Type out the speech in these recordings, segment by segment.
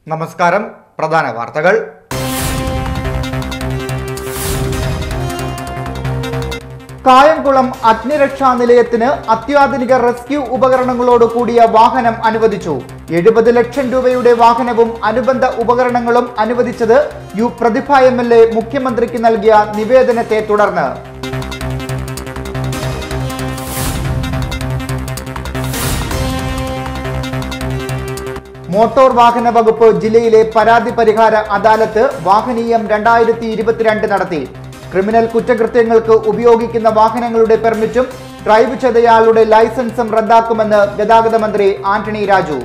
നമസ്കാരം പ്രധാന വാർത്തകൾ കായംകുളം അഗ്നിരക്ഷാ നിലയത്തിന് അത്യാധുനിക റെസ്ക്യൂ ഉപകരണങ്ങളോട് കൂടിയ വാഹനം അനുവദിച്ചു എഴുപത് ലക്ഷം രൂപയുടെ വാഹനവും അനുബന്ധ ഉപകരണങ്ങളും അനുവദിച്ചത് U Prathibha M L A മുഖ്യമന്ത്രിക്ക് നൽകിയ നിവേദനത്തെ തുടർന്ന് മോട്ടോർ വാഹന വകുപ്പ് ജില്ലയിലെ പരാതി പരിഹാര അദാലത്ത് വാഹനീയം രണ്ടായിരത്തി ഇരുപത്തിരണ്ട് നടത്തി ക്രിമിനൽ കുറ്റകൃത്യങ്ങൾക്ക് ഉപയോഗിക്കുന്ന വാഹനങ്ങളുടെ പെർമിറ്റും ഡ്രൈവ് ചെയ്തയാളുടെ ലൈസൻസും റദ്ദാക്കുമെന്ന് ഗതാഗത മന്ത്രി ആന്റണി രാജു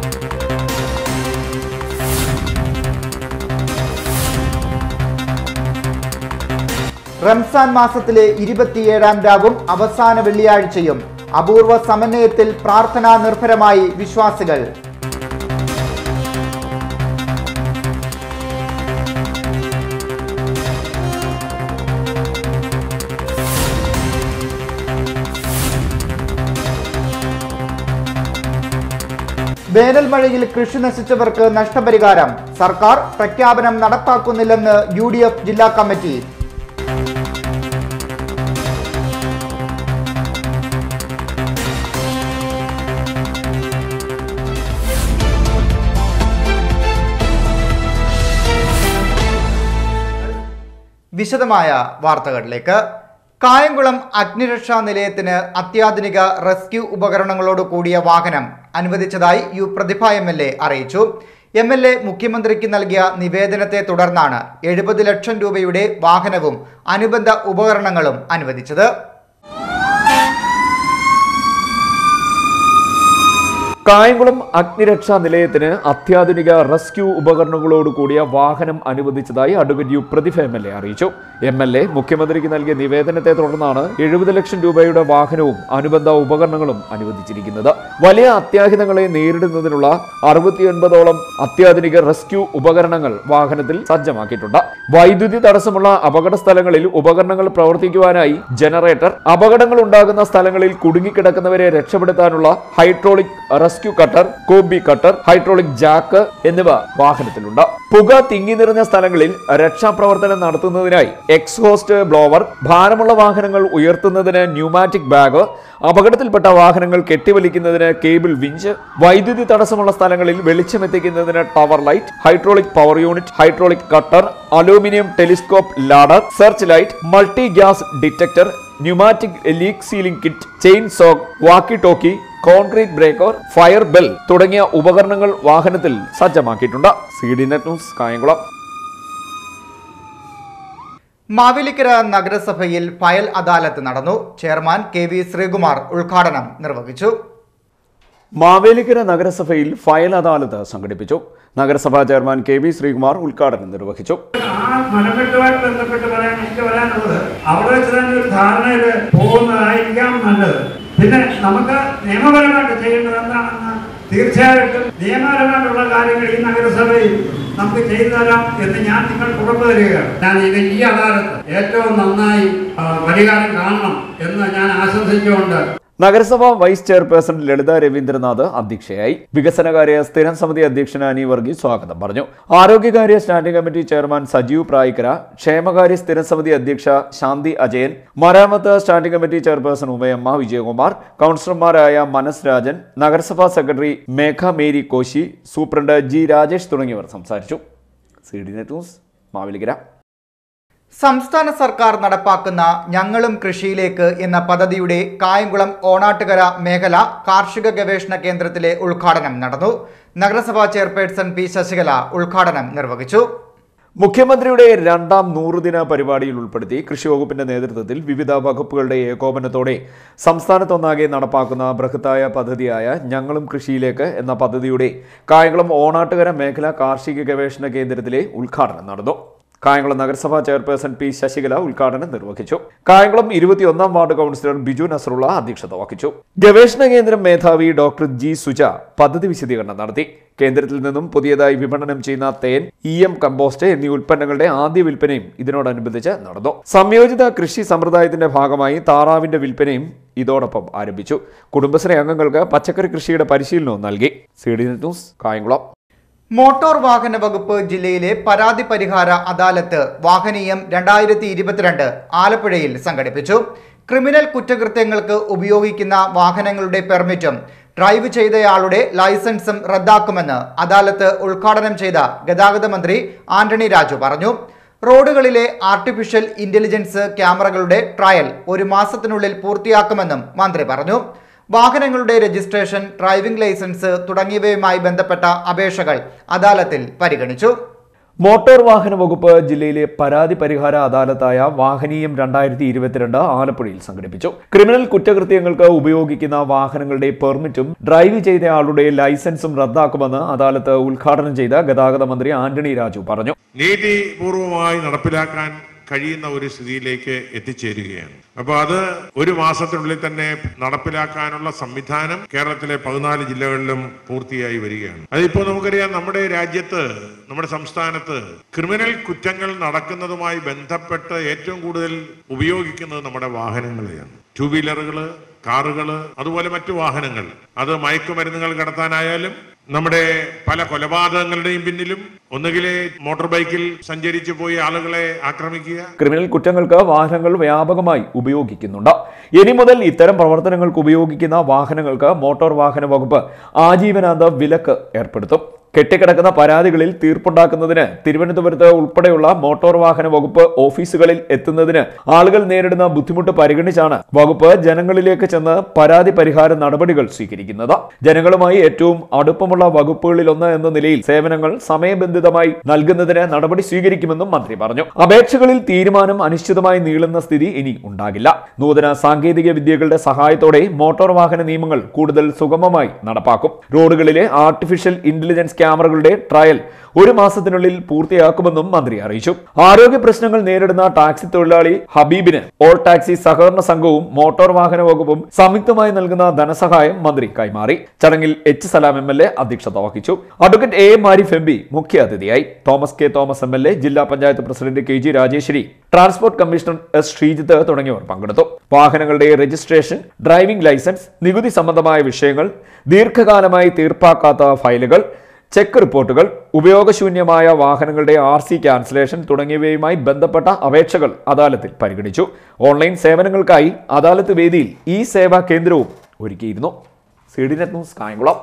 റംസാൻ മാസത്തിലെ ഇരുപത്തിയേഴാം രാവും അവസാന വെള്ളിയാഴ്ചയും അപൂർവ സമന്വയത്തിൽ പ്രാർത്ഥനാ നിർഭരമായി വിശ്വാസികൾ വേനൽ മഴയിൽ കൃഷി നശിച്ചവർക്ക് നഷ്ടപരിഹാരം സർക്കാർ പ്രഖ്യാപനം നടപ്പാക്കുന്നില്ലെന്ന് യു ഡി എഫ് ജില്ലാ കമ്മിറ്റി വിശദമായ വാർത്തകളിലേക്ക് കായംകുളം അഗ്നിരക്ഷാ നിലയത്തിന് അത്യാധുനിക റെസ്ക്യൂ ഉപകരണങ്ങളോട് കൂടിയ വാഹനം അനുവദിച്ചതായി U Prathibha M L A അറിയിച്ചു എം എൽ എ മുഖ്യമന്ത്രിക്ക് നൽകിയ നിവേദനത്തെ തുടർന്നാണ് എഴുപത് ലക്ഷം രൂപയുടെ വാഹനവും അനുബന്ധ ഉപകരണങ്ങളും അനുവദിച്ചത് കായംകുളം അഗ്നിരക്ഷാ നിലയത്തിന് അത്യാധുനിക റെസ്ക്യൂ ഉപകരണങ്ങളോട് കൂടിയ വാഹനം അനുവദിച്ചതായി advocate U Prathibha M L A അറിയിച്ചു എം എൽ എ മുഖ്യമന്ത്രിക്ക് നൽകിയ നിവേദനത്തെ തുടർന്നാണ് എഴുപത് ലക്ഷം രൂപയുടെ വാഹനവും അനുബന്ധ ഉപകരണങ്ങളും അനുവദിച്ചിരിക്കുന്നത് വലിയ അത്യാഹിതങ്ങളെ നേരിടുന്നതിനുള്ള അറുപത്തിയൊൻപതോളം അത്യാധുനിക റെസ്ക്യൂ ഉപകരണങ്ങൾ വാഹനത്തിൽ സജ്ജമാക്കിയിട്ടുണ്ട് വൈദ്യുതി തടസ്സമുള്ള അപകട സ്ഥലങ്ങളിൽ ഉപകരണങ്ങൾ പ്രവർത്തിക്കുവാനായി ജനറേറ്റർ അപകടങ്ങൾ ഉണ്ടാകുന്ന സ്ഥലങ്ങളിൽ കുടുങ്ങിക്കിടക്കുന്നവരെ രക്ഷപ്പെടുത്താനുള്ള hydraulic rescue cutter combi cutter hydraulic jack എന്നിവ വാഹനത്തിലുണ്ട് പുക തിങ്ങി നിറഞ്ഞ സ്ഥലങ്ങളിൽ രക്ഷാപ്രവർത്തനം നടത്തുന്നതിനായി എക്സ്ഹോസ്റ്റ് ബ്ലോവർ ഭാരമുള്ള വാഹനങ്ങൾ ഉയർത്തുന്നതിന് ന്യൂമാറ്റിക് ബാഗ് അപകടത്തിൽപ്പെട്ട വാഹനങ്ങൾ കെട്ടിവലിക്കുന്നതിന് കേബിൾ വിഞ്ച് വൈദ്യുതി തടസ്സമുള്ള സ്ഥലങ്ങളിൽ വെളിച്ചമെത്തിക്കുന്നതിന് tower light hydraulic power unit hydraulic cutter aluminium telescope ladder search light multi gas detector pneumatic leak sealing kit chain saw walkie talkie concrete breaker fire bell തുടങ്ങിയ ഉപകരണങ്ങൾ വാഹനത്തിൽ സജ്ജമാക്കിയിട്ടുണ്ട് C D net news Kayamkulam Mavelikkara നഗരസഭയിൽ file അദാലത്ത് നടന്നു chairman K V Sreekumar ഉദ്ഘാടനം നിർവഹിച്ചു മാവേലിക്കര നഗരസഭയിൽ file അദാലത്ത് സംഘടിപ്പിച്ചു നഗരസഭാ ചെയർമാൻ കെ വി ശ്രീകുമാർ ഉദ്ഘാടനം നിർവഹിച്ചു ആ മലക്കെട്ടുമായിട്ട് ബന്ധപ്പെട്ട് പറയാൻ എനിക്ക് പറയാനുള്ളത് അവിടെ വെച്ച് തന്നെ ഒരു ധാരണയിൽ പോകുന്നതായിരിക്കാം നല്ലത് പിന്നെ നമുക്ക് നിയമപരമായിട്ട് ചെയ്യേണ്ടത് എന്താണെന്ന് തീർച്ചയായിട്ടും നിയമപരമായിട്ടുള്ള കാര്യങ്ങൾ ഈ നഗരസഭയിൽ നമുക്ക് ചെയ്തു തരാം എന്ന് ഞാൻ നിങ്ങൾക്ക് ഉറപ്പ് തരികയാണ് ഞാൻ ഇത് ഈ അദാലത്ത് ഏറ്റവും നന്നായി ആ, പരിഹാരം കാണണം എന്ന് ഞാൻ ആശംസിച്ചുകൊണ്ട് നഗരസഭാ വൈസ് ചെയർപേഴ്സൺ ലളിത രവീന്ദ്രനാഥ് അധ്യക്ഷയായി വികസനകാര്യ സ്ഥിരം സമിതി അധ്യക്ഷൻ അനി വർഗീസ് സ്വാഗതം പറഞ്ഞു ആരോഗ്യകാര്യ standing committee chairman Sajeev Prayikkara ക്ഷേമകാര്യ സ്ഥിരം സമിതി അധ്യക്ഷ ശാന്തി അജയൻ മരാമത്ത് standing committee chairperson Umayamma Vijayakumar കൗൺസിലർമാരായ മനസ് രാജൻ നഗരസഭാ secretary Megha Mary Koshy superintendent G Rajesh തുടങ്ങിയവർ സംസാരിച്ചു C D net news Mavelikkara സംസ്ഥാന സർക്കാർ നടപ്പാക്കുന്ന ഞങ്ങളും കൃഷിയിലേക്ക് എന്ന പദ്ധതിയുടെ കായംകുളം ഓണാട്ടുകര മേഖല കാർഷിക ഗവേഷണ കേന്ദ്രത്തിലെ ഉദ്ഘാടനം നടന്നു നഗരസഭാ ചെയർപേഴ്സൺ പി ശശികല ഉദ്ഘാടനം നിർവഹിച്ചു മുഖ്യമന്ത്രിയുടെ രണ്ടാം നൂറുദിന പരിപാടിയിൽ ഉൾപ്പെടുത്തി കൃഷി വകുപ്പിന്റെ നേതൃത്വത്തിൽ വിവിധ വകുപ്പുകളുടെ ഏകോപനത്തോടെ സംസ്ഥാനത്തൊന്നാകെ നടപ്പാക്കുന്ന ബൃഹത്തായ പദ്ധതിയായ ഞങ്ങളും കൃഷിയിലേക്ക് എന്ന പദ്ധതിയുടെ കായംകുളം ഓണാട്ടുകര മേഖല കാർഷിക ഗവേഷണ കേന്ദ്രത്തിലെ ഉദ്ഘാടനം നടന്നു കായംകുളം നഗരസഭാ ചെയർപേഴ്സൺ പി ശശികല ഉദ്ഘാടനം നിർവഹിച്ചു കായംകുളം ഇരുപത്തിയൊന്നാം വാർഡ് കൗൺസിലർ ബിജു നസറുള്ള അധ്യക്ഷത വഹിച്ചു ഗവേഷണ കേന്ദ്രം മേധാവി ഡോക്ടർ ജി സുജ പദ്ധതി വിശദീകരണം നടത്തി കേന്ദ്രത്തിൽ നിന്നും പുതിയതായി വിപണനം ചെയ്യുന്ന തേൻ ഇ എം കമ്പോസ്റ്റ് എന്നീ ഉൽപ്പന്നങ്ങളുടെ ആദ്യ വിൽപ്പനയും ഇതിനോടനുബന്ധിച്ച് നടന്നു സംയോജിത കൃഷി സമ്പ്രദായത്തിന്റെ ഭാഗമായി താറാവിന്റെ വിൽപ്പനയും ഇതോടൊപ്പം ആരംഭിച്ചു കുടുംബശ്രീ അംഗങ്ങൾക്ക് പച്ചക്കറി കൃഷിയുടെ പരിശീലനവും നൽകി C D news Kayamkulam motor വാഹന വകുപ്പ് ജില്ലയിലെ പരാതി പരിഹാര അദാലത്ത് വാഹനീയം രണ്ടായിരത്തി ഇരുപത്തിരണ്ട് ആലപ്പുഴയിൽ സംഘടിപ്പിച്ചു ക്രിമിനൽ കുറ്റകൃത്യങ്ങൾക്ക് ഉപയോഗിക്കുന്ന വാഹനങ്ങളുടെ പെർമിറ്റും ഡ്രൈവ് ചെയ്തയാളുടെ ലൈസൻസും റദ്ദാക്കുമെന്ന് അദാലത്ത് ഉദ്ഘാടനം ചെയ്ത ഗതാഗത മന്ത്രി ആന്റണി രാജു പറഞ്ഞു റോഡുകളിലെ ആർട്ടിഫിഷ്യൽ ഇന്റലിജൻസ് ക്യാമറകളുടെ ട്രയൽ ഒരു മാസത്തിനുള്ളിൽ പൂർത്തിയാക്കുമെന്നും മന്ത്രി പറഞ്ഞു വാഹനങ്ങളുടെ രജിസ്ട്രേഷൻ ഡ്രൈവിംഗ് ലൈസൻസ് തുടങ്ങിയവയുമായി ബന്ധപ്പെട്ട അപേക്ഷകൾ അദാലത്തിൽ പരിഗണിച്ചു മോട്ടോർ വാഹന വകുപ്പ് ജില്ലയിലെ പരാതി പരിഹാര അദാലത്തായ വാഹനീയം രണ്ടായിരത്തി ഇരുപത്തിരണ്ട് ആലപ്പുഴയിൽ സംഘടിപ്പിച്ചു ക്രിമിനൽ കുറ്റകൃത്യങ്ങൾക്ക് ഉപയോഗിക്കുന്ന വാഹനങ്ങളുടെ പെർമിറ്റും ഡ്രൈവ് ചെയ്ത ആളുടെ ലൈസൻസും റദ്ദാക്കുമെന്ന് അദാലത്ത് ഉദ്ഘാടനം ചെയ്ത ഗതാഗത മന്ത്രി ആന്റണി രാജു പറഞ്ഞു നീതിപൂർവമായി നടപ്പിലാക്കാൻ കഴിയുന്ന ഒരു സ്ഥിതിയിലേക്ക് എത്തിച്ചേരുകയാണ് അപ്പോൾ അത് ഒരു മാസത്തിനുള്ളിൽ തന്നെ നടപ്പിലാക്കാനുള്ള സംവിധാനം കേരളത്തിലെ പതിനാല് ജില്ലകളിലും പൂർത്തിയായി വരികയാണ് അതിപ്പോൾ നമുക്കറിയാം നമ്മുടെ രാജ്യത്ത് നമ്മുടെ സംസ്ഥാനത്ത് ക്രിമിനൽ കുറ്റങ്ങൾ നടക്കുന്നതുമായി ബന്ധപ്പെട്ട് ഏറ്റവും കൂടുതൽ ഉപയോഗിക്കുന്നത് നമ്മുടെ വാഹനങ്ങളെയാണ് ടൂ വീലറുകള് കാറുകള് അതുപോലെ മറ്റു വാഹനങ്ങൾ അത് മയക്കുമരുന്നുകൾ കടത്താനായാലും നമ്മുടെ പല കൊലപാതകങ്ങളുടെയും പിന്നിലും ഒന്നുകിൽ മോട്ടോർ ബൈക്കിൽ സഞ്ചരിച്ചു പോയി ആളുകളെ ആക്രമിക്കുക ക്രിമിനൽ കുറ്റങ്ങൾക്ക് വാഹനങ്ങൾ വ്യാപകമായി ഉപയോഗിക്കുന്നുണ്ട് ഇനി മുതൽ ഇത്തരം പ്രവർത്തനങ്ങൾക്ക് ഉപയോഗിക്കുന്ന വാഹനങ്ങൾക്ക് മോട്ടോർ വാഹന വകുപ്പ് ആജീവനാന്ത വിലക്ക് ഏർപ്പെടുത്തും കെട്ടിക്കിടക്കുന്ന പരാതികളിൽ തീർപ്പുണ്ടാക്കുന്നതിന് തിരുവനന്തപുരത്ത് ഉൾപ്പെടെയുള്ള മോട്ടോർ വാഹന വകുപ്പ് ഓഫീസുകളിൽ എത്തുന്നതിന് ആളുകൾ നേരിടുന്ന ബുദ്ധിമുട്ട് പരിഗണിച്ചാണ് വകുപ്പ് ജനങ്ങളിലേക്ക് ചെന്ന് പരാതി പരിഹാര നടപടികൾ സ്വീകരിക്കുന്നത് ജനങ്ങളുമായി ഏറ്റവും അടുപ്പമുള്ള വകുപ്പുകളിലൊന്ന് എന്ന നിലയിൽ സേവനങ്ങൾ സമയബന്ധിതമായി നൽകുന്നതിന് നടപടി സ്വീകരിക്കുമെന്നും മന്ത്രി പറഞ്ഞു അപേക്ഷകളിൽ തീരുമാനം അനിശ്ചിതമായി നീളുന്ന സ്ഥിതി ഇനി ഉണ്ടാകില്ല നൂതന സാങ്കേതിക വിദ്യകളുടെ സഹായത്തോടെ മോട്ടോർ വാഹന നിയമങ്ങൾ കൂടുതൽ സുഗമമായി നടപ്പാക്കും റോഡുകളിലെ ആർട്ടിഫിഷ്യൽ ഇന്റലിജൻസ് ക്യാമറകളുടെ ട്രയൽ ഒരു മാസത്തിനുള്ളിൽ പൂർത്തിയാക്കുമെന്നും മന്ത്രി അറിയിച്ചു ആരോഗ്യ പ്രശ്നങ്ങൾ നേരിടുന്ന ടാക്സി തൊഴിലാളി ഹബീബിന് ഓൾ ടാക്സി സഹകരണ സംഘവും മോട്ടോർ വാഹന വകുപ്പും സംയുക്തമായി നൽകുന്ന ധനസഹായം മന്ത്രി കൈമാറി ചടങ്ങിൽ H Salam M L A അധ്യക്ഷത വഹിച്ചു advocate A M Arif M P മുഖ്യ അതിഥിയായി Thomas K Thomas M L A ജില്ലാ panchayat president K G Rajeshwari transport commissioner S Sreejith തുടങ്ങിയവർ പങ്കെടുത്തു വാഹനങ്ങളുടെ രജിസ്ട്രേഷൻ ഡ്രൈവിംഗ് ലൈസൻസ് നികുതി സംബന്ധമായ വിഷയങ്ങൾ ദീർഘകാലമായി തീർപ്പാക്കാത്ത ഫയലുകൾ ചെക്ക് റിപ്പോർട്ടുകൾ ഉപയോഗശൂന്യമായ വാഹനങ്ങളുടെ ആർ സി ക്യാൻസലേഷൻ തുടങ്ങിയവയുമായി ബന്ധപ്പെട്ട അപേക്ഷകൾ അദാലത്തിൽ പരിഗണിച്ചു ഓൺലൈൻ സേവനങ്ങൾക്കായി അദാലത്ത് വേദിയിൽ ഈ സേവാ കേന്ദ്രവും ഒരുക്കിയിരുന്നു C D net news Kayamkulam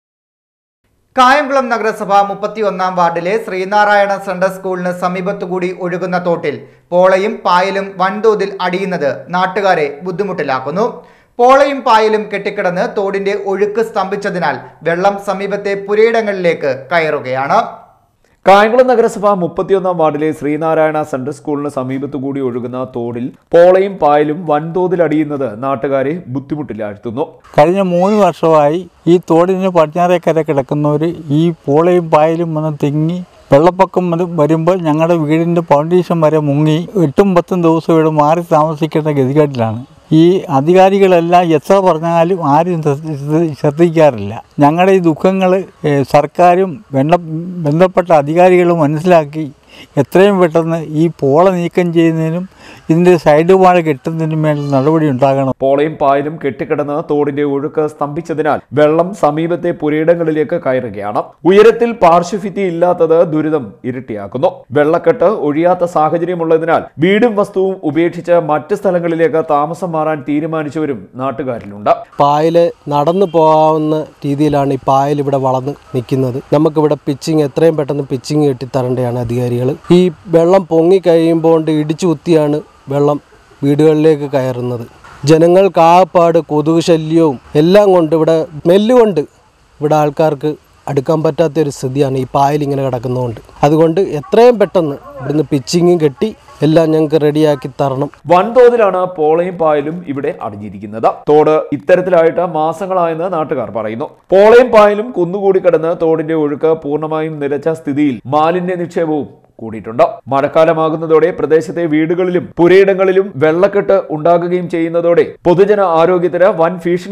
Kayamkulam നഗരസഭ മുപ്പത്തിയൊന്നാം വാർഡിലെ ശ്രീനാരായണ സെൻട്രൽ സ്കൂളിന് സമീപത്തുകൂടി ഒഴുകുന്ന തോട്ടിൽ പോളയും പായലും വൻതോതിൽ അടിയുന്നത് നാട്ടുകാരെ ബുദ്ധിമുട്ടിലാക്കുന്നു പോളയും പായലും കെട്ടിക്കിടന്ന് തോടിന്റെ ഒഴുക്ക് സ്തംഭിച്ചതിനാൽ വെള്ളം സമീപത്തെ പുരയിടങ്ങളിലേക്ക് കയറുകയാണ് കായംകുളം നഗരസഭ മുപ്പത്തിയൊന്നാം വാർഡിലെ ശ്രീനാരായണ സെൻട്രൽ സ്കൂളിന് സമീപത്തുകൂടി ഒഴുകുന്ന തോടിൽ പോളയും പായലും വൻതോതിൽ അടിയുന്നത് നാട്ടുകാരെ ബുദ്ധിമുട്ടിലാഴ്ത്തുന്നു കഴിഞ്ഞ മൂന്ന് വർഷമായി ഈ തോടിന് പടിഞ്ഞാറേക്കര കിടക്കുന്നവർ ഈ പോളയും പായലും വന്ന് തിങ്ങി വെള്ളപ്പൊക്കം വന്ന് വരുമ്പോൾ ഞങ്ങളുടെ വീടിൻ്റെ ഫൗണ്ടേഷൻ വരെ മുങ്ങി എട്ടും പത്തും ദിവസം ഇവിടെ മാറി താമസിക്കേണ്ട ഗതികേട്ടിലാണ് ഈ അധികാരികളെല്ലാം എത്ര പറഞ്ഞാലും ആരും ശ്രദ്ധ- ശ്രദ്ധിക്കാറില്ല ഞങ്ങളുടെ ഈ ദുഃഖങ്ങൾ സർക്കാരും ബന്ധ ബന്ധപ്പെട്ട അധികാരികളും മനസ്സിലാക്കി എത്രയും പെട്ടെന്ന് ഈ പോള നീക്കം ചെയ്യുന്നതിനും ഇതിൻ്റെ സൈഡ് വാഴ കെട്ടുന്നതിനും വേണ്ടി നടപടി ഉണ്ടാകണം പോളയും പായലും കെട്ടിക്കിടന്ന് തോടിന്റെ ഒഴുക്ക് സ്തംഭിച്ചതിനാൽ വെള്ളം സമീപത്തെ പുരയിടങ്ങളിലേക്ക് കയറുകയാണ് ഉയരത്തിൽ പാർശ്വഭിത്തി ഇല്ലാത്തത് ദുരിതം ഇരട്ടിയാക്കുന്നു വെള്ളക്കെട്ട് ഒഴിയാത്ത സാഹചര്യമുള്ളതിനാൽ വീടും വസ്തുവും ഉപേക്ഷിച്ച് മറ്റ് സ്ഥലങ്ങളിലേക്ക് താമസം മാറാൻ തീരുമാനിച്ചവരും നാട്ടുകാരിലുണ്ട് പായല് നടന്നു പോകാവുന്ന രീതിയിലാണ് ഈ പായൽ ഇവിടെ വളർന്ന് നിൽക്കുന്നത് നമുക്കിവിടെ പിച്ചിങ് എത്രയും പെട്ടെന്ന് പിച്ചിങ് കെട്ടിത്തരേണ്ടതാണ് അധികാരികൾ ഈ വെള്ളം പൊങ്ങി കഴിയുമ്പോൾ ഇടിച്ചു കുത്തിയാണ് വെള്ളം വീടുകളിലേക്ക് കയറുന്നത് ജനങ്ങൾക്ക് ആകപ്പാട് കൊതുക് ശല്യവും എല്ലാം കൊണ്ട് ഇവിടെ സ്മെല്ല് ഇവിടെ ആൾക്കാർക്ക് അടുക്കാൻ പറ്റാത്ത ഒരു സ്ഥിതിയാണ് ഈ പായൽ ഇങ്ങനെ കിടക്കുന്നതുകൊണ്ട് അതുകൊണ്ട് എത്രയും പെട്ടെന്ന് ഇവിടുന്ന് പിച്ചിങ്ങും കെട്ടി എല്ലാം ഞങ്ങൾക്ക് റെഡിയാക്കി തരണം വൻതോതിലാണ് പോളയും പായലും ഇവിടെ അടിഞ്ഞിരിക്കുന്നത് തോട് ഇത്തരത്തിലായിട്ട് മാസങ്ങളായെന്ന് നാട്ടുകാർ പറയുന്നു പോളയും പായലും കുന്നുകൂടി കിടന്ന് തോടിന്റെ ഒഴുക്ക് പൂർണ്ണമായും നിലച്ച സ്ഥിതിയിൽ മാലിന്യ നിക്ഷേപവും കൂടിയിട്ടുണ്ട് മഴക്കാലമാകുന്നതോടെ പ്രദേശത്തെ വീടുകളിലും പുരയിടങ്ങളിലും വെള്ളക്കെട്ട് ഉണ്ടാകുകയും ചെയ്യുന്നതോടെ പൊതുജന ആരോഗ്യത്തിന് വൻ ഭീഷണിയാണ്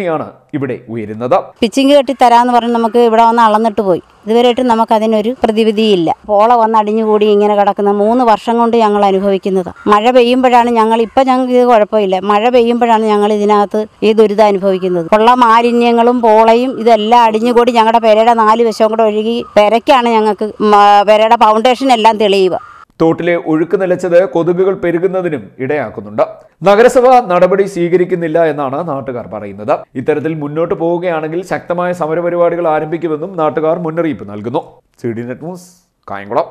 ഇവിടെ ഉയരുന്നത് പിച്ചിങ് കെട്ടി തരാമെന്ന് പറഞ്ഞ് നമുക്ക് ഇവിടെ വന്ന് അളന്നിട്ട് പോയി ഇതുവരെയായിട്ടും നമുക്ക് അതിനൊരു പ്രതിവിധിയില്ല പോള വന്ന് അടിഞ്ഞുകൂടി ഇങ്ങനെ കിടക്കുന്ന മൂന്ന് വർഷം കൊണ്ട് ഞങ്ങൾ അനുഭവിക്കുന്നത് മഴ പെയ്യുമ്പോഴാണ് ഞങ്ങൾ ഇപ്പം ഞങ്ങൾക്ക് ഇത് കുഴപ്പമില്ല മഴ പെയ്യുമ്പോഴാണ് ഞങ്ങൾ ഇതിനകത്ത് ഈ ദുരിതം അനുഭവിക്കുന്നത് ഉള്ള മാലിന്യങ്ങളും പോളയും ഇതെല്ലാം അടിഞ്ഞുകൂടി ഞങ്ങളുടെ പെരയുടെ നാല് വശവും കൂടെ ഒഴുകി പെരയ്ക്കാണ് ഞങ്ങൾക്ക് മ- പെരയുടെ ഫൗണ്ടേഷൻ എല്ലാം തെളിയുക തോട്ടിലെ ഒഴുക്ക് നിലച്ചത് കൊതുകുകൾ പെരുകുന്നതിനും ഇടയാക്കുന്നുണ്ട് നഗരസഭ നടപടി സ്വീകരിക്കുന്നില്ല എന്നാണ് നാട്ടുകാർ പറയുന്നത് ഇത്തരത്തിൽ മുന്നോട്ട് പോവുകയാണെങ്കിൽ ശക്തമായ സമരപരിപാടികൾ ആരംഭിക്കുമെന്നും നാട്ടുകാർ മുന്നറിയിപ്പ് നൽകുന്നു C D net news Kayamkulam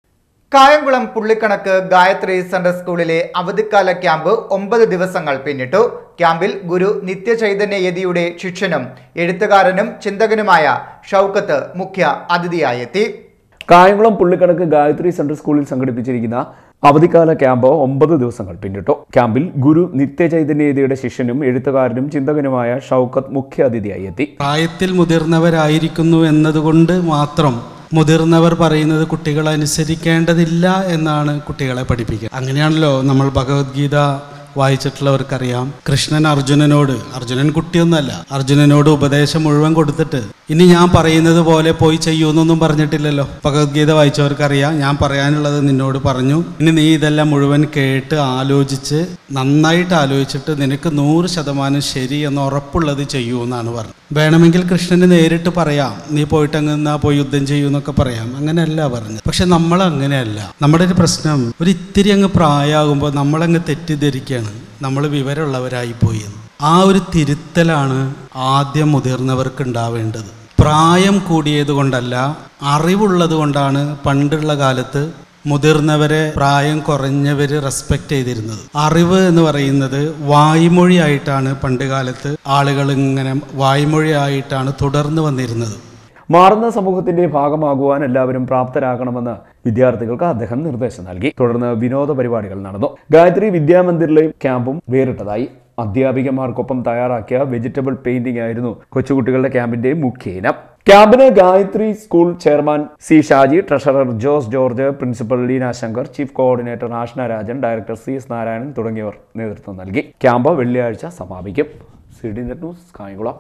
Kayamkulam Pullikanakku Gayathri central സ്കൂളിലെ അവധിക്കാല ക്യാമ്പ് ഒമ്പത് ദിവസങ്ങൾ പിന്നിട്ടു ക്യാമ്പിൽ ഗുരു നിത്യചൈതന്യ യതിയുടെ ശിഷ്യനും എഴുത്തുകാരനും ചിന്തകനുമായ ഷൗക്കത്ത് മുഖ്യ അതിഥിയായി എത്തി കായംകുളം പുള്ളിക്കണക്ക് ഗായത്രി സെൻട്രൽ സ്കൂളിൽ സംഘടിപ്പിച്ചിരിക്കുന്ന അവധിക്കാല ക്യാമ്പ് ഒമ്പത് ദിവസങ്ങൾ പിന്നിട്ടു ക്യാമ്പിൽ ഗുരു നിത്യചൈതന്യതയുടെ ശിഷ്യനും എഴുത്തുകാരനും ചിന്തകനുമായ ഷൗക്കത്ത് മുഖ്യ അതിഥിയായി എത്തി പ്രായത്തിൽ മുതിർന്നവരായിരിക്കുന്നു എന്നതുകൊണ്ട് മാത്രം മുതിർന്നവർ പറയുന്നത് കുട്ടികൾ അനുസരിക്കേണ്ടതില്ല എന്നാണ് കുട്ടികളെ പഠിപ്പിക്കുക അങ്ങനെയാണല്ലോ നമ്മൾ ഭഗവത്ഗീത വായിച്ചിട്ടുള്ളവർക്കറിയാം കൃഷ്ണൻ അർജുനനോട് അർജുനൻ കുട്ടിയൊന്നല്ല അർജുനനോട് ഉപദേശം മുഴുവൻ കൊടുത്തിട്ട് ഇനി ഞാൻ പറയുന്നത് പോലെ പോയി ചെയ്യൂന്നൊന്നും പറഞ്ഞിട്ടില്ലല്ലോ ഭഗവത്ഗീത വായിച്ചവർക്കറിയാം ഞാൻ പറയാനുള്ളത് നിന്നോട് പറഞ്ഞു ഇനി നീ ഇതെല്ലാം മുഴുവൻ കേട്ട് ആലോചിച്ച് നന്നായിട്ട് ആലോചിച്ചിട്ട് നിനക്ക് നൂറ് ശതമാനം ശരി എന്ന് ഉറപ്പുള്ളത് ചെയ്യൂ എന്നാണ് പറഞ്ഞത് വേണമെങ്കിൽ കൃഷ്ണന് നേരിട്ട് പറയാം നീ പോയിട്ട് അങ്ങ് എന്നാ പോയി യുദ്ധം ചെയ്യൂ എന്നൊക്കെ പറയാം അങ്ങനെയല്ല പറഞ്ഞത് പക്ഷെ നമ്മൾ അങ്ങനെയല്ല നമ്മുടെ ഒരു പ്രശ്നം ഒരു ഇത്തിരി അങ്ങ് പ്രായമാകുമ്പോൾ നമ്മളങ്ങ് തെറ്റിദ്ധരിക്കുകയാണ് നമ്മൾ വിവരമുള്ളവരായി പോയി എന്ന്. ആ ഒരു തിരുത്തലാണ് ആദ്യം മുതിർന്നവർക്ക് ഉണ്ടാവേണ്ടത് പ്രായം കൂടിയത് കൊണ്ടല്ല അറിവുള്ളത് കൊണ്ടാണ് പണ്ടുള്ള കാലത്ത് മുതിർന്നവരെ പ്രായം കുറഞ്ഞവർ റെസ്പെക്റ്റ് ചെയ്തിരുന്നത് അറിവ് എന്ന് പറയുന്നത് വായ്മൊഴിയായിട്ടാണ് പണ്ട് കാലത്ത് ആളുകൾ ഇങ്ങനെ വായ്മൊഴിയായിട്ടാണ് തുടർന്ന് വന്നിരുന്നത് മാറുന്ന സമൂഹത്തിന്റെ ഭാഗമാകുവാൻ എല്ലാവരും പ്രാപ്തരാകണമെന്ന് വിദ്യാർത്ഥികൾക്ക് അദ്ദേഹം നിർദ്ദേശം നൽകി തുടർന്ന് വിനോദ പരിപാടികൾ നടന്നു ഗായത്രി വിദ്യാമന്ദിറിലെ ക്യാമ്പും വേറിട്ടതായി അധ്യാപികമാർക്കൊപ്പം തയ്യാറാക്കിയ വെജിറ്റബിൾ പെയിന്റിംഗ് ആയിരുന്നു കൊച്ചുകുട്ടികളുടെ ക്യാമ്പിന്റെ മുഖ്യ ഇനം ക്യാമ്പിന് Gayathri school chairman C Shaji treasurer Jose George principal Leena Shankar chief coordinator Ashna Rajan director C S Narayanan തുടങ്ങിയവർ നേതൃത്വം നൽകി ക്യാമ്പ് വെള്ളിയാഴ്ച സമാപിക്കും C D net news Kayamkulam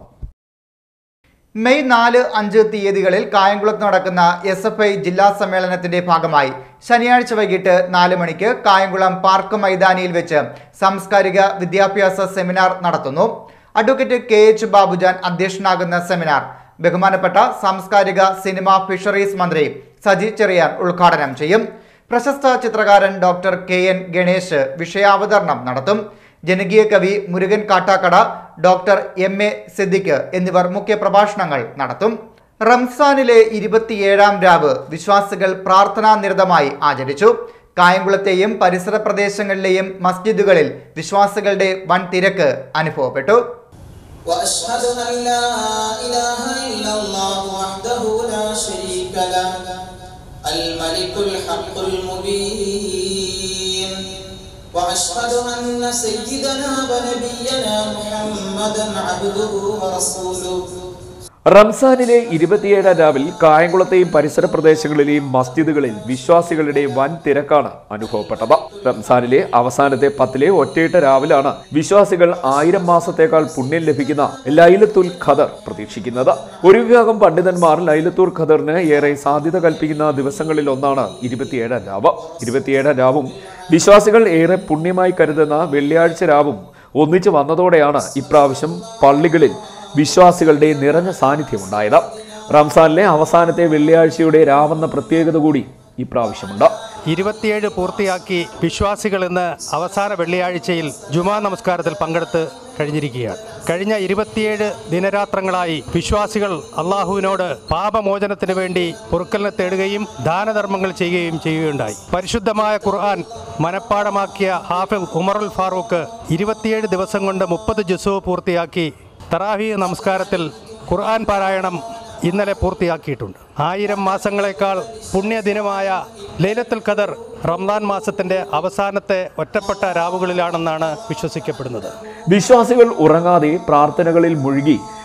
May നാല് അഞ്ച് തീയതികളിൽ കായംകുളത്ത് നടക്കുന്ന എസ് എഫ് ഐ ജില്ലാ സമ്മേളനത്തിന്റെ ഭാഗമായി ശനിയാഴ്ച വൈകിട്ട് നാല് മണിക്ക് കായംകുളം പാർക്ക് മൈതാനിയിൽ വെച്ച് സാംസ്കാരിക വിദ്യാഭ്യാസ സെമിനാർ നടത്തുന്നു അഡ്വക്കേറ്റ് കെ എച്ച് ബാബുജാൻ അധ്യക്ഷനാകുന്ന സെമിനാർ ബഹുമാനപ്പെട്ട സാംസ്കാരിക സിനിമ ഫിഷറീസ് മന്ത്രി സജി ചെറിയാൻ ഉദ്ഘാടനം ചെയ്യും പ്രശസ്ത ചിത്രകാരൻ ഡോക്ടർ കെ എൻ ഗണേഷ് വിഷയാവതരണം നടത്തും ജനകീയ കവി Murukan Kattakada doctor M A Siddique എന്നിവർ മുഖ്യ പ്രഭാഷണങ്ങൾ നടത്തും റംസാനിലെ ഇരുപത്തിയേഴാം രാവ് വിശ്വാസികൾ പ്രാർത്ഥനാ നിരതമായി ആചരിച്ചു കായംകുളത്തെയും പരിസര പ്രദേശങ്ങളിലെയും മസ്ജിദുകളിൽ വിശ്വാസികളുടെ വൻ തിരക്ക് അനുഭവപ്പെട്ടു وأشهد أن لا إله إلا الله وحده لا شريك له الملك الحق المبين وأشهد أن سيدنا ونبينا محمدا عبده ورسوله റംസാനിലെ ഇരുപത്തിയേഴാം രാവിൽ കായംകുളത്തെയും പരിസര പ്രദേശങ്ങളിലെയും മസ്ജിദുകളിൽ വിശ്വാസികളുടെ വൻ തിരക്കാണ് അനുഭവപ്പെട്ടത് റംസാനിലെ അവസാനത്തെ പത്തിലെ ഒറ്റയിട്ട രാവിലാണ് വിശ്വാസികൾ ആയിരം മാസത്തേക്കാൾ പുണ്യം ലഭിക്കുന്ന ലൈലത്തുൽ ഖദർ പ്രതീക്ഷിക്കുന്നത് ഒരു വിഭാഗം പണ്ഡിതന്മാർ ലൈലത്തുൽ ഖദറിന് ഏറെ സാധ്യത കൽപ്പിക്കുന്ന ദിവസങ്ങളിൽ ഒന്നാണ് ഇരുപത്തിയേഴാം രാവ് ഇരുപത്തിയേഴാം രാവും വിശ്വാസികൾ ഏറെ പുണ്യമായി കരുതുന്ന വെള്ളിയാഴ്ച രാവും ഒന്നിച്ചു വന്നതോടെയാണ് ഇപ്രാവശ്യം പള്ളികളിൽ വിശ്വാസികളുടെ നിറഞ്ഞ സാന്നിധ്യമുണ്ടായത് റംസാനിലെ അവസാനത്തെ വെള്ളിയാഴ്ചയുടെ രാവെന്ന പ്രത്യേകത കൂടി ഇപ്രാവശ്യമുണ്ട് ഇരുപത്തിയേഴ് പൂർത്തിയാക്കി വിശ്വാസികൾ ഇന്ന് അവസാന വെള്ളിയാഴ്ചയിൽ ജുമാ നമസ്കാരത്തിൽ പങ്കെടുത്ത് കഴിഞ്ഞിരിക്കുകയാണ് കഴിഞ്ഞ ഇരുപത്തിയേഴ് ദിനരാത്രങ്ങളായി വിശ്വാസികൾ അള്ളാഹുവിനോട് പാപമോചനത്തിന് വേണ്ടി പൊറുക്കലിനെ തേടുകയും ദാനധർമ്മങ്ങൾ ചെയ്യുകയും ചെയ്യുകയുണ്ടായി പരിശുദ്ധമായ ഖുർആൻ മനഃപ്പാടമാക്കിയ ഹാഫിൽ ഉമറുൽ ഫാറൂഖ് ഇരുപത്തിയേഴ് ദിവസം കൊണ്ട് മുപ്പത് ജുസു പൂർത്തിയാക്കി തറാവി നമസ്കാരത്തിൽ ഖുർആൻ പാരായണം ഇന്നലെ പൂർത്തിയാക്കിയിട്ടുണ്ട് ആയിരം മാസങ്ങളെക്കാൾ പുണ്യദിനമായ ലൈലത്തുൽ ഖദർ റംസാൻ മാസത്തിന്റെ അവസാനത്തെ ഒറ്റപ്പെട്ട രാവുകളിലാണെന്നാണ് വിശ്വസിക്കപ്പെടുന്നത് വിശ്വാസികൾ ഉറങ്ങാതെ പ്രാർത്ഥനകളിൽ മുഴുകി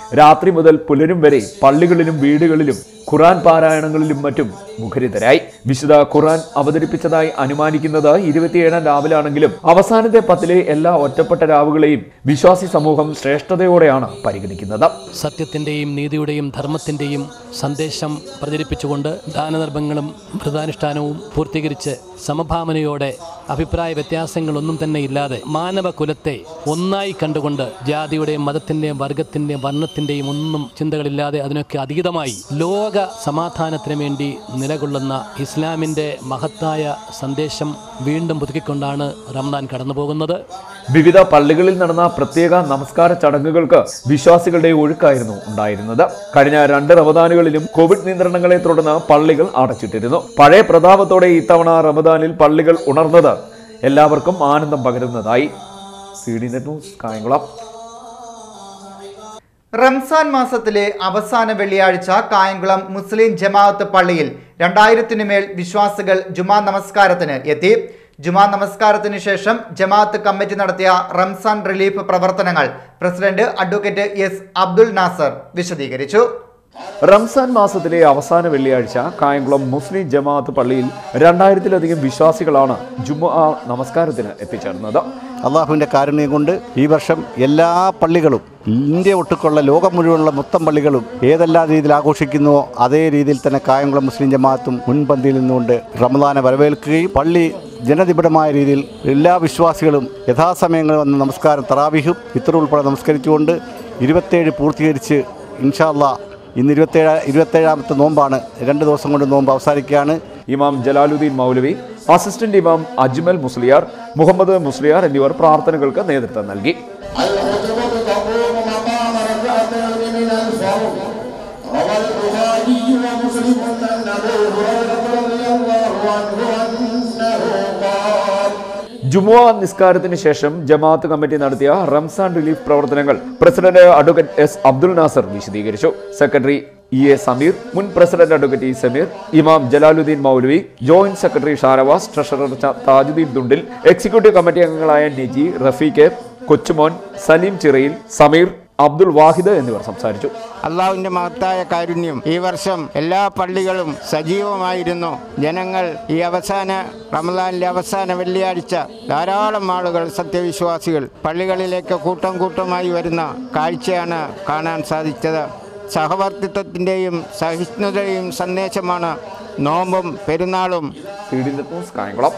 രാത്രി മുതൽ പുലരും വരെ പള്ളികളിലും വീടുകളിലും ഖുറാൻ പാരായണങ്ങളിലും മറ്റും മുഖരിതരായി വിശുദ്ധ ഖുറാൻ അവതരിപ്പിച്ചതായി അനുമാനിക്കുന്നത് ഇരുപത്തിയേഴാം രാവിലാണെങ്കിലും അവസാനത്തെ പത്തിലെ എല്ലാ ഒറ്റപ്പെട്ട രാവുകളെയും വിശ്വാസി സമൂഹം ശ്രേഷ്ഠതയോടെയാണ് പരിഗണിക്കുന്നത് സത്യത്തിൻ്റെയും നീതിയുടെയും ധർമ്മത്തിൻ്റെയും സന്ദേശം പ്രചരിപ്പിച്ചുകൊണ്ട് ദാനധർമ്മങ്ങളും വ്രതാനുഷ്ഠാനവും പൂർത്തീകരിച്ച് സമഭാവനയോടെ അഭിപ്രായ വ്യത്യാസങ്ങളൊന്നും തന്നെ ഇല്ലാതെ മാനവ കുലത്തെ ഒന്നായി കണ്ടുകൊണ്ട് ജാതിയുടെയും മതത്തിൻ്റെയും വർഗത്തിൻ്റെയും വർണ്ണത്തിൻ്റെയും ഒന്നും ചിന്തകളില്ലാതെ അതിനൊക്കെ അതീതമായി ലോക സമാധാനത്തിന് വേണ്ടി നിലകൊള്ളുന്ന ഇസ്ലാമിൻ്റെ മഹത്തായ സന്ദേശം വീണ്ടും പുതുക്കിക്കൊണ്ടാണ് റംദാൻ കടന്നു പോകുന്നത് വിവിധ പള്ളികളിൽ നടന്ന പ്രത്യേക നമസ്കാര ചടങ്ങുകൾക്ക് വിശ്വാസികളുടെ ഒഴുക്കായിരുന്നു ഉണ്ടായിരുന്നത് കഴിഞ്ഞ രണ്ട് റമദാനുകളിലും കോവിഡ് നിയന്ത്രണങ്ങളെ തുടർന്ന് പള്ളികൾ അടച്ചിട്ടിരുന്നു പഴയ പ്രതാപത്തോടെ ഇത്തവണ റമദാനിൽ പള്ളികൾ ഉണർന്നത് എല്ലാവർക്കും ആനന്ദം പകരുന്നതായി C D net news Kayamkulam Ramzan മാസത്തിലെ അവസാന വെള്ളിയാഴ്ച കായംകുളം മുസ്ലിം ജമാഅത്ത് പള്ളിയിൽ രണ്ടായിരത്തിനു മേൽ വിശ്വാസികൾ ജുമാ നമസ്കാരത്തിന് എത്തി ജുമാ നമസ്കാരത്തിന് ശേഷം ജമാഅത്ത് കമ്മിറ്റി നടത്തിയ റംസാൻ റിലീഫ് പ്രവർത്തനങ്ങൾ president advocate S Abdul Nasar വിശദീകരിച്ചു റംസാൻ മാസത്തിലെ അവസാന വെള്ളിയാഴ്ച കായംകുളം മുസ്ലിം ജമാഅത്ത് പള്ളിയിൽ രണ്ടായിരത്തിലധികം വിശ്വാസികളാണ് ജുമുഅ നമസ്കാരത്തിന് എത്തിച്ചേർന്നത് അള്ളാഹുവിൻ്റെ കാരുണ്യം കൊണ്ട് ഈ വർഷം എല്ലാ പള്ളികളും ഇന്ത്യ ഒട്ടുക്കുള്ള ലോകം മുഴുവനുള്ള മൊത്തം പള്ളികളും ഏതെല്ലാം രീതിയിൽ ആഘോഷിക്കുന്നുവോ അതേ രീതിയിൽ തന്നെ കായംകുളം മുസ്ലിം ജമാഅത്തും മുൻപന്തിയിൽ നിന്നുകൊണ്ട് റമദാനെ വരവേൽക്കുകയും പള്ളി ജനനിബിഡമായ രീതിയിൽ എല്ലാ വിശ്വാസികളും യഥാസമയങ്ങളിൽ വന്ന് നമസ്കാരം തറാവിഹും ഇത്ര ഉൾപ്പെടെ നമസ്കരിച്ചുകൊണ്ട് ഇരുപത്തേഴ് പൂർത്തീകരിച്ച് ഇൻഷാല്ലാ ഇന്ന് ഇരുപത്തേഴ് ഇരുപത്തേഴാമത്തെ നോമ്പാണ് രണ്ട് ദിവസം കൊണ്ട് നോമ്പ് അവസാനിക്കുകയാണ് ഇമാം ജലാലുദ്ദീൻ മൗലവി അസിസ്റ്റന്റ് ഇമാം അജ്മൽ മുസ്ലിയാർ മുഹമ്മദ് മുസ്ലിയാർ എന്നിവർ പ്രാർത്ഥനകൾക്ക് നേതൃത്വം നൽകി ജുമുഅ നിസ്കാരത്തിന് ശേഷം ജമാഅത്ത് കമ്മിറ്റി നടത്തിയ റംസാൻ റിലീഫ് പ്രവർത്തനങ്ങൾ president advocate S Abdul Nasar വിശദീകരിച്ചു സെക്രട്ടറി ഇ എ സമീർ മുൻ പ്രസിഡന്റ് അഡ്വക്കേറ്റ് ഇ സമീർ ഇമാം ജലാലുദ്ദീൻ മൗലവി ജോയിന്റ് സെക്രട്ടറി ഷാനവാസ് ട്രഷറർ ച- താജുദ്ദീൻ ദുണ്ടിൽ എക്സിക്യൂട്ടീവ് കമ്മിറ്റി അംഗങ്ങളായ നെജി റഫീഖ് കൊച്ചുമോൻ സലീം ചിറയിൽ സമീർ അബ്ദുൽ വാഹിദ് എന്നിവർ സംസാരിച്ചു അള്ളാഹുവിൻ്റെ മഹത്തായ കാരുണ്യം ഈ വർഷം എല്ലാ പള്ളികളും സജീവമായിരുന്നു ജനങ്ങൾ ഈ അവസാന റമദാനിലെ അവസാന വെള്ളിയാഴ്ച ധാരാളം ആളുകൾ സത്യവിശ്വാസികൾ പള്ളികളിലേക്ക് കൂട്ടം കൂട്ടമായി വരുന്ന കാഴ്ചയാണ് കാണാൻ സാധിച്ചത് സഹവർത്തിത്വത്തിൻ്റെയും സഹിഷ്ണുതയും സന്ദേശമാണ് നോമ്പും പെരുന്നാളും Kayamkulam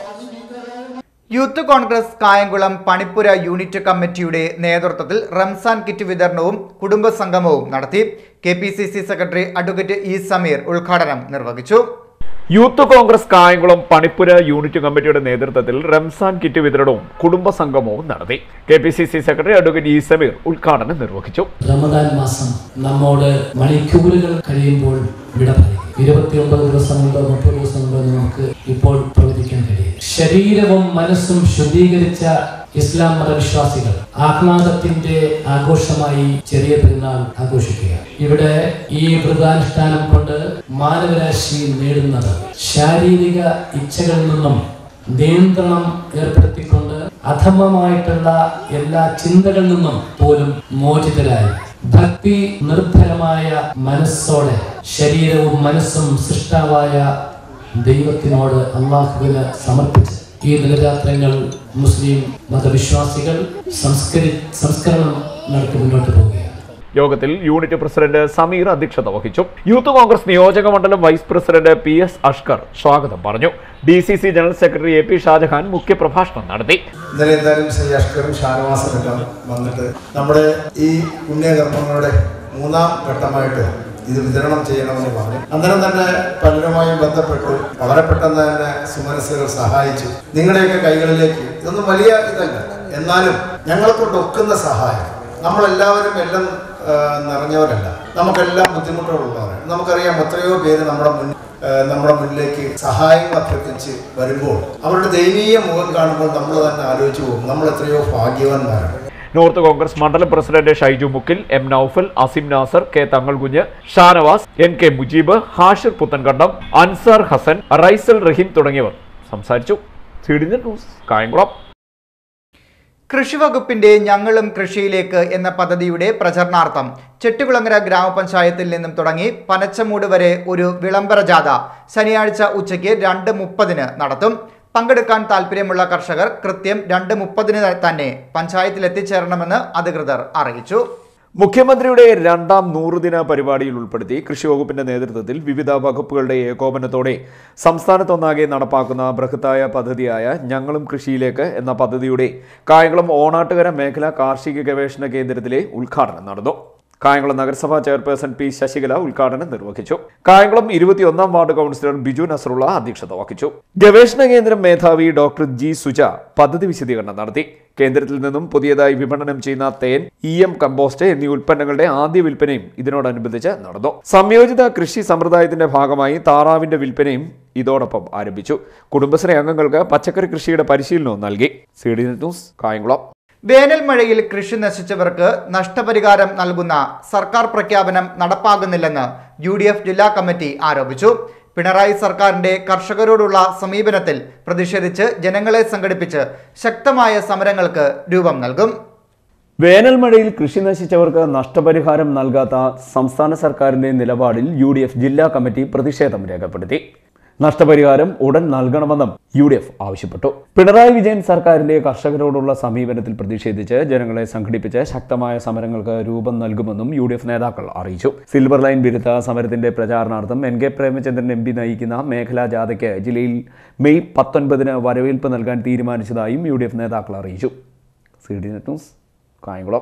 youth congress Kayamkulam Panippura unit കമ്മിറ്റിയുടെ നേതൃത്വത്തിൽ റംസാൻ കിറ്റ് വിതരണവും കുടുംബസംഗമവും നടത്തി K P C C secretary advocate E Sameer ഉദ്ഘാടനം നിർവഹിച്ചു youth congress Kayamkulam Panippura unit കമ്മിറ്റിയുടെ നേതൃത്വത്തിൽ റംസാൻ കിറ്റ് വിതരണവും കുടുംബസംഗമവും നടത്തി K P C C secretary advocate E Sameer ഉദ്ഘാടനം നിർവഹിച്ചു റമദാൻ മാസം നമ്മോട് മണിക്കൂറുകൾ കഴിയുമ്പോൾ വിട പറയും ഇരുപത്തിയൊമ്പത് ദിവസമുണ്ടോ മുപ്പത് ദിവസമുണ്ടോ എന്ന് നമുക്ക് ഇപ്പോൾ പ്രവചിക്കാൻ കഴിയും ശരീരവും മനസ്സും ശുദ്ധീകരിച്ച ഇസ്ലാം മതവിശ്വാസികൾ ആഹ്ലാദത്തിന്റെ ആഘോഷമായി ചെറിയ പെരുന്നാൾ ആഘോഷിക്കുക ഇവിടെ ഈ വ്രതാനുഷ്ഠാനം കൊണ്ട് മാനവരാശി നേടുന്നത് ശാരീരിക ഇച്ഛകളിൽ നിന്നും നിയന്ത്രണം ഏർപ്പെടുത്തിക്കൊണ്ട് അധമമായിട്ടുള്ള എല്ലാ ചിന്തകളിൽ നിന്നും പോലും മോചിതരായി ഭക്തി നിർഭരമായ മനസ്സോടെ ശരീരവും മനസ്സും സൃഷ്ടാവായ ദൈവത്തിനോട് അള്ളാഹുവിന് സമർപ്പിച്ച് ഈ ദിനരാത്രങ്ങൾ മുസ്ലിം മതവിശ്വാസികൾ സംസ്കരി സംസ്കരണം നടത്തി മുന്നോട്ട് പോവുകയാണ് യോഗത്തിൽ യൂണിറ്റ് പ്രസിഡന്റ് സമീർ അധ്യക്ഷത വഹിച്ചു യൂത്ത് കോൺഗ്രസ് നിയോജക മണ്ഡലം vice president P S Ashkar സ്വാഗതം പറഞ്ഞു D C C general secretary A P Shajahan മുഖ്യപ്രഭാഷണം നടത്തി ഇന്നലെ എന്തായാലും ശ്രീ അഷ്കറും ഷാനവാസും എല്ലാം വന്നിട്ട് നമ്മുടെ ഈ പുണ്യകർമ്മങ്ങളുടെ മൂന്നാം ഘട്ടമായിട്ട് ഇത് വിതരണം ചെയ്യണമെന്ന് പറഞ്ഞു അന്നേരം തന്നെ പലരുമായും ബന്ധപ്പെട്ടു വളരെ പെട്ടെന്ന് തന്നെ സുമനസ്സുകൾ സഹായിച്ചു നിങ്ങളുടെയൊക്കെ കൈകളിലേക്ക് ഇതൊന്നും വലിയ ഇതല്ല എന്നാലും ഞങ്ങളെ കൊണ്ട് ഒക്കുന്ന സഹായം നമ്മളെല്ലാവരും എല്ലാം ആ, നിറഞ്ഞവരല്ല നമുക്കെല്ലാം ബുദ്ധിമുട്ടുകളുള്ളവരാണ് നമുക്കറിയാം എത്രയോ പേര് നമ്മുടെ മുൻ ആ, നമ്മുടെ മുന്നിലേക്ക് സഹായങ്ങൾ അഭ്യർത്ഥിച്ച് വരുമ്പോൾ അവരുടെ ദയനീയ മുഖം കാണുമ്പോൾ നമ്മൾ തന്നെ ആലോചിച്ച് പോകും നമ്മൾ എത്രയോ ഭാഗ്യവാന്മാരാണ് നോർത്ത് കോൺഗ്രസ് മണ്ഡലം president Shaiju Mukkil M Noufal Asim Nasar K Thangalkunju Shanavas N K Mujeeb Hashir Puthenkandam Ansar Hassan Raisal Raheem തുടങ്ങിയവർ സംസാരിച്ചു സി ഡി ന്യൂസ് കായംകുളം കൃഷിവകുപ്പിന്റെ ഞങ്ങളും കൃഷിയിലേക്ക് എന്ന പദ്ധതിയുടെ പ്രചരണാർത്ഥം ചെട്ടികുളങ്ങര ഗ്രാമപഞ്ചായത്തിൽ നിന്നും തുടങ്ങി പനച്ചമൂട് വരെ ഒരു വിളംബര ജാഥ ശനിയാഴ്ച ഉച്ചയ്ക്ക് രണ്ട് മുപ്പതിന് നടത്തും പങ്കെടുക്കാൻ താൽപ്പര്യമുള്ള കർഷകർ കൃത്യം രണ്ട് മുപ്പതിന് തന്നെ പഞ്ചായത്തിൽ എത്തിച്ചേരണമെന്ന് അധികൃതർ അറിയിച്ചു മുഖ്യമന്ത്രിയുടെ രണ്ടാം നൂറുദിന പരിപാടിയിൽ ഉൾപ്പെടുത്തി കൃഷി വകുപ്പിന്റെ നേതൃത്വത്തിൽ വിവിധ വകുപ്പുകളുടെ ഏകോപനത്തോടെ സംസ്ഥാനത്തൊന്നാകെ നടപ്പാക്കുന്ന ബൃഹത്തായ പദ്ധതിയായ ഞങ്ങളും കൃഷിയിലേക്ക് എന്ന പദ്ധതിയുടെ കായംകുളം ഓണാട്ടുകര മേഖലാ കാർഷിക ഗവേഷണ കേന്ദ്രത്തിലെ ഉദ്ഘാടനം നടന്നു കായംകുളം നഗരസഭാ ചെയർപേഴ്സൺ പി ശശികല ഉദ്ഘാടനം നിർവഹിച്ചു കായംകുളം ഇരുപത്തിയൊന്നാം വാർഡ് കൗൺസിലർ ബിജു നസറുള്ള അധ്യക്ഷത വഹിച്ചു ഗവേഷണ കേന്ദ്രം മേധാവി ഡോക്ടർ ജി സുജ പദ്ധതി വിശദീകരണം നടത്തി കേന്ദ്രത്തിൽ നിന്നും പുതിയതായി വിപണനം ചെയ്യുന്ന തേൻ ഇ എം കമ്പോസ്റ്റ് എന്നീ ഉൽപ്പന്നങ്ങളുടെ ആദ്യ വിൽപ്പനയും ഇതിനോടനുബന്ധിച്ച് നടന്നു സംയോജിത കൃഷി സമ്പ്രദായത്തിന്റെ ഭാഗമായി താറാവിന്റെ വിൽപ്പനയും ഇതോടൊപ്പം ആരംഭിച്ചു കുടുംബശ്രീ അംഗങ്ങൾക്ക് പച്ചക്കറി കൃഷിയുടെ പരിശീലനവും നൽകി സി ഡി ന്യൂസ് കായംകുളം വേനൽ മഴയിൽ കൃഷി നശിച്ചവർക്ക് നഷ്ടപരിഹാരം നൽകുന്ന സർക്കാർ പ്രഖ്യാപനം നടപ്പാകുന്നില്ലെന്ന് യു ഡി എഫ് ജില്ലാ കമ്മിറ്റി ആരോപിച്ചു പിണറായി സർക്കാരിന്റെ കർഷകരോടുള്ള സമീപനത്തിൽ പ്രതിഷേധിച്ച് ജനങ്ങളെ സംഘടിപ്പിച്ച് ശക്തമായ സമരങ്ങൾക്ക് രൂപം നൽകും വേനൽ മഴയിൽ കൃഷി നശിച്ചവർക്ക് നഷ്ടപരിഹാരം നൽകാത്ത സംസ്ഥാന സർക്കാരിന്റെ നിലപാടിൽ യു ഡി എഫ് ജില്ലാ കമ്മിറ്റി പ്രതിഷേധം രേഖപ്പെടുത്തി നഷ്ടപരിഹാരം ഉടൻ നൽകണമെന്നും യു ഡി എഫ് ആവശ്യപ്പെട്ടു പിണറായി വിജയൻ സർക്കാരിന്റെ കർഷകരോടുള്ള സമീപനത്തിൽ പ്രതിഷേധിച്ച് ജനങ്ങളെ സംഘടിപ്പിച്ച് ശക്തമായ സമരങ്ങൾക്ക് രൂപം നൽകുമെന്നും യു ഡി എഫ് നേതാക്കൾ അറിയിച്ചു സിൽവർ ലൈൻ വിരുദ്ധ സമരത്തിന്റെ പ്രചാരണാർത്ഥം N K Premachandran M P നയിക്കുന്ന മേഖലാ ജാഥയ്ക്ക് ജില്ലയിൽ മെയ് പത്തൊൻപതിന് വരവേൽപ്പ് നൽകാൻ തീരുമാനിച്ചതായും യു ഡി എഫ് നേതാക്കൾ അറിയിച്ചു C D net news Kayamkulam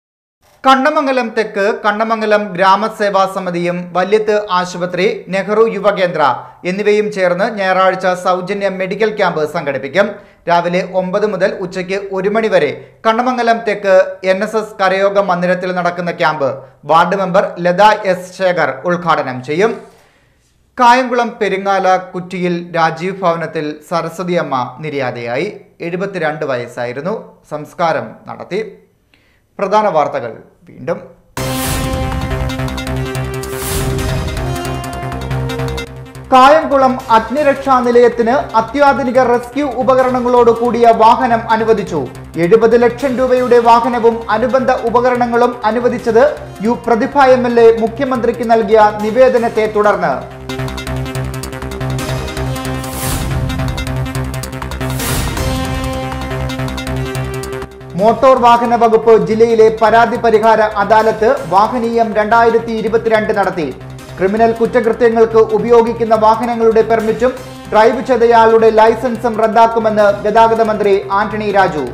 Kannamangalam തെക്ക് കണ്ണമംഗലം ഗ്രാമസേവാ സമിതിയും വല്യത്ത് ആശുപത്രി നെഹ്റു യുവകേന്ദ്ര എന്നിവയും ചേർന്ന് ഞായറാഴ്ച സൗജന്യ മെഡിക്കൽ ക്യാമ്പ് സംഘടിപ്പിക്കും രാവിലെ ഒമ്പത് മുതൽ ഉച്ചയ്ക്ക് ഒരു മണി വരെ കണ്ണമംഗലം തെക്ക് എൻ എസ് എസ് കരയോഗ മന്ദിരത്തിൽ നടക്കുന്ന camp ward member Latha S Shekhar ഉദ്ഘാടനം ചെയ്യും കായംകുളം പെരിങ്ങാല കുറ്റിയിൽ രാജീവ് ഭവനത്തിൽ സരസ്വതി അമ്മ നിര്യാതയായി എഴുപത്തിരണ്ട് വയസ്സായിരുന്നു സംസ്കാരം നടത്തി പ്രധാന വാർത്തകൾ വീണ്ടും കായംകുളം അഗ്നിരക്ഷാ നിലയത്തിന് അത്യാധുനിക റെസ്ക്യൂ ഉപകരണങ്ങളോട് കൂടിയ വാഹനം അനുവദിച്ചു എഴുപത് ലക്ഷം രൂപയുടെ വാഹനവും അനുബന്ധ ഉപകരണങ്ങളും അനുവദിച്ചത് U Prathibha M L A മുഖ്യമന്ത്രിക്ക് നൽകിയ നിവേദനത്തെ തുടർന്ന് മോട്ടോർ വാഹന വകുപ്പ് ജില്ലയിലെ പരാതി പരിഹാര അദാലത്ത് വാഹനീയം രണ്ടായിരത്തി ഇരുപത്തിരണ്ട് നടത്തി ക്രിമിനൽ കുറ്റകൃത്യങ്ങൾക്ക് ഉപയോഗിക്കുന്ന വാഹനങ്ങളുടെ പെർമിറ്റും ഡ്രൈവ് ചെയ്തയാളുടെ ലൈസൻസും റദ്ദാക്കുമെന്ന് ഗതാഗത മന്ത്രി ആന്റണി രാജു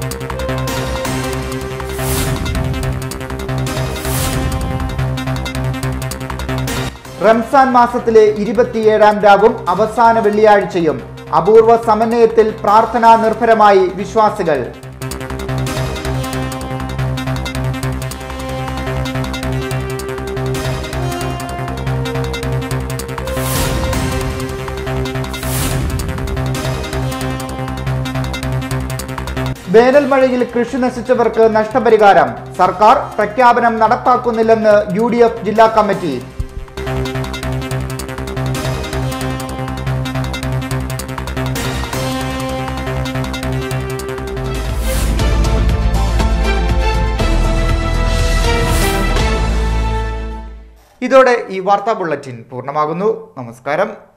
റംസാൻ മാസത്തിലെ ഇരുപത്തിയേഴാം രാവും അവസാന വെള്ളിയാഴ്ചയും അപൂർവ സമന്വയത്തിൽ പ്രാർത്ഥനാ നിർഭരമായി വിശ്വാസികൾ വേനൽ മഴയിൽ കൃഷി നശിച്ചവർക്ക് നഷ്ടപരിഹാരം സർക്കാർ പ്രഖ്യാപനം നടപ്പാക്കുന്നില്ലെന്ന് യു ഡി എഫ് ജില്ലാ കമ്മിറ്റി ഇതോടെ ഈ വാർത്താ ബുള്ളറ്റിൻ പൂർണ്ണമാകുന്നു നമസ്കാരം